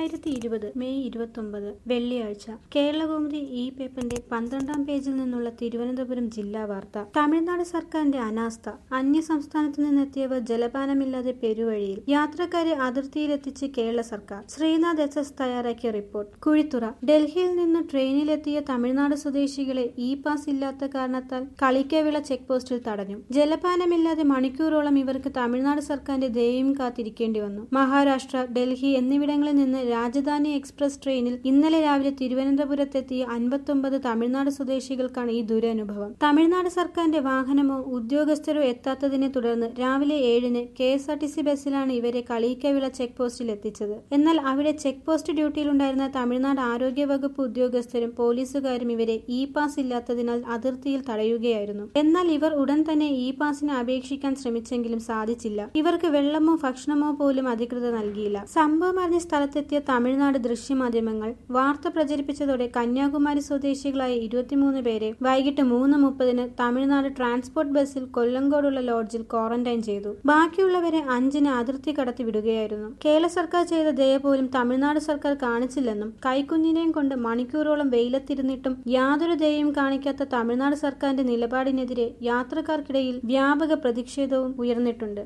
രണ്ടായിരത്തി ഇരുപത് മെയ് ഇരുപത്തൊമ്പത് വെള്ളിയാഴ്ച കേരളകൗമുദി ഈ പേപ്പറിന്റെ പന്ത്രണ്ടാം പേജിൽ നിന്നുള്ള തിരുവനന്തപുരം ജില്ലാ വാർത്ത തമിഴ്നാട് സർക്കാരിന്റെ അനാസ്ഥ അന്യ സംസ്ഥാനത്തു നിന്നെത്തിയവർ ജലപാനമില്ലാതെ പെരുവഴിയിൽ യാത്രക്കാരെ അതിർത്തിയിലെത്തിച്ച് കേരള സർക്കാർ ശ്രീനാഥ് എസ് എസ് തയ്യാറാക്കിയ റിപ്പോർട്ട് കുഴിത്തുറ ഡൽഹിയിൽ നിന്ന് ട്രെയിനിലെത്തിയ തമിഴ്നാട് സ്വദേശികളെ ഇ പാസ് ഇല്ലാത്ത കാരണത്താൽ കളിക്കവിള ചെക്ക് പോസ്റ്റിൽ തടഞ്ഞു ജലപാനമില്ലാതെ മണിക്കൂറോളം ഇവർക്ക് തമിഴ്നാട് സർക്കാരിന്റെ ദയയും കാത്തിരിക്കേണ്ടി വന്നു മഹാരാഷ്ട്ര ഡൽഹി എന്നിവിടങ്ങളിൽ നിന്ന് രാജധാനി എക്സ്പ്രസ് ട്രെയിനിൽ ഇന്നലെ രാവിലെ തിരുവനന്തപുരത്തെത്തിയ അൻപത്തൊമ്പത് തമിഴ്നാട് സ്വദേശികൾക്കാണ് ഈ ദുരനുഭവം തമിഴ്നാട് സർക്കാരിന്റെ വാഹനമോ ഉദ്യോഗസ്ഥരോ എത്താത്തതിനെ തുടർന്ന് രാവിലെ ഏഴിന് K S R T C ബസ്സിലാണ് ഇവരെ കളീക്കവിള ചെക്ക് പോസ്റ്റിൽ എത്തിച്ചത് എന്നാൽ അവിടെ ചെക്ക് പോസ്റ്റ് ഡ്യൂട്ടിയിലുണ്ടായിരുന്ന തമിഴ്നാട് ആരോഗ്യ വകുപ്പ് ഉദ്യോഗസ്ഥരും പോലീസുകാരും ഇവരെ ഇ പാസ് ഇല്ലാത്തതിനാൽ അതിർത്തിയിൽ തടയുകയായിരുന്നു എന്നാൽ ഇവർ ഉടൻ തന്നെ ഇ പാസിന് അപേക്ഷിക്കാൻ ശ്രമിച്ചെങ്കിലും സാധിച്ചില്ല ഇവർക്ക് വെള്ളമോ ഭക്ഷണമോ പോലും അധികൃതർ നൽകിയില്ല സംഭവം അറിഞ്ഞ സ്ഥലത്തെത്തിയ തമിഴ്നാട് ദൃശ്യമാധ്യമങ്ങൾ വാർത്ത പ്രചരിപ്പിച്ചതോടെ കന്യാകുമാരി സ്വദേശികളായ ഇരുപത്തിമൂന്ന് പേരെ വൈകിട്ട് മൂന്ന് മുപ്പതിന് തമിഴ്നാട് ട്രാൻസ്പോർട്ട് ബസ്സിൽ കൊല്ലങ്കോടുള്ള ലോഡ്ജിൽ ക്വാറന്റൈൻ ചെയ്തു ബാക്കിയുള്ളവരെ അഞ്ചിന് അതിർത്തി കടത്തി വിടുകയായിരുന്നു കേരള സർക്കാർ ചെയ്ത ദയ പോലും തമിഴ്നാട് സർക്കാർ കാണിച്ചില്ലെന്നും കൈക്കുഞ്ഞിനെയും കൊണ്ട് മണിക്കൂറോളം വെയിലത്തിരുന്നിട്ടും യാതൊരു ദയയും കാണിക്കാത്ത തമിഴ്നാട് സർക്കാരിന്റെ നിലപാടിനെതിരെ യാത്രക്കാർക്കിടയിൽ വ്യാപക പ്രതിഷേധവും ഉയർന്നിട്ടുണ്ട്